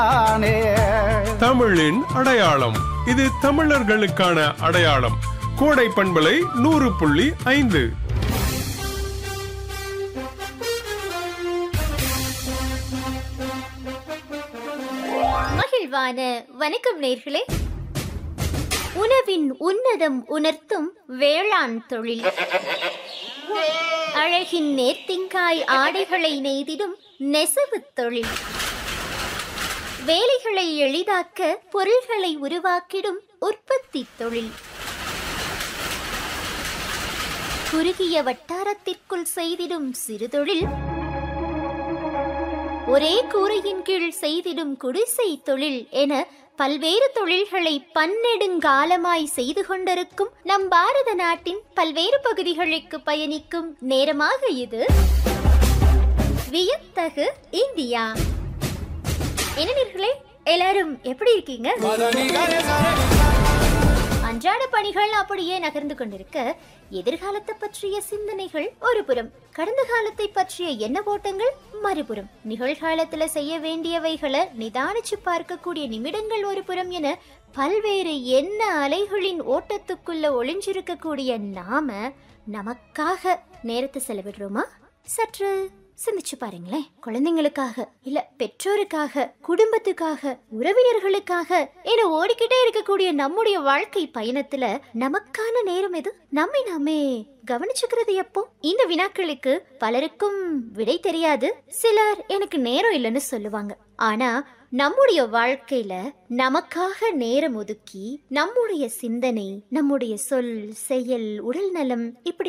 ஆனே தமிழின் அடையாளம் இது தமிழர்களுக்கான அடையாளம் கோடை பண்பலை நூறு புள்ளி ஐந்து மகிழ்வான வணக்கம் நேர்களே உணவின் உன்னதம் உணர்த்தும் வேளாண் தொழில் அழகின் நேர்த்திங்காய் ஆடைகளை நெய்திடும் நெசவுத் தொழில் வேலைகளை எளிதாக்க பொருள்களை உருவாக்கிடும் உற்பத்தி தொழில் குறுகிய வட்டாரத்திற்குள் செய்திடும் சிறுதொழில் ஒரே கூரையின் கீழ் செய்திடும் குடிசை தொழில் என பல்வேறு தொழில்களை பன்னெடுங்காலமாய் செய்து கொண்டிருக்கும் நம் பாரத நாட்டின் பல்வேறு பகுதிகளுக்கு பயணிக்கும் நேரமாக இது வியத்தகு இந்தியா என்ன எல்லாரும் எப்படி இருக்கீங்க அன்றாட பணிகள் அப்படியே நகர்ந்து கொண்டிருக்க எதிர்காலத்தை பற்றிய சிந்தனைகள் ஒரு புறம் கடந்த காலத்தை பற்றிய எண்ண ஓட்டங்கள் மறுபுறம் நிகழ்காலத்துல செய்ய வேண்டியவைகளை நிதானிச்சு பார்க்கக்கூடிய நிமிடங்கள் ஒரு புறம் என பல்வேறு எண்ண அலைகளின் ஓட்டத்துக்குள்ள ஒளிஞ்சிருக்கக்கூடிய நாம நமக்காக நேரத்தை செலவிடுறோமா சற்று சிந்திச்சு பாருங்களேன் குழந்தைங்களுக்காக இல்ல பெற்றோருக்காக குடும்பத்துக்காக உறவினர்களுக்காக என ஓடிக்கிட்டே இருக்கக்கூடிய நம்முடைய வாழ்க்கை பயணத்துல நமக்கான நேரம் எது நம்மை நாமே கவனிச்சுக்கிறது எப்போ இந்த வினாக்களுக்கு பலருக்கும் விடை தெரியாது சிலர் எனக்கு நேரம் இல்லைன்னு சொல்லுவாங்க ஆனா நம்முடைய வாழ்க்கையில நமக்காக நேரம் ஒதுக்கி நம்முடைய சிந்தனை நம்முடைய சொல் செயல் உடல் நலம் இப்படி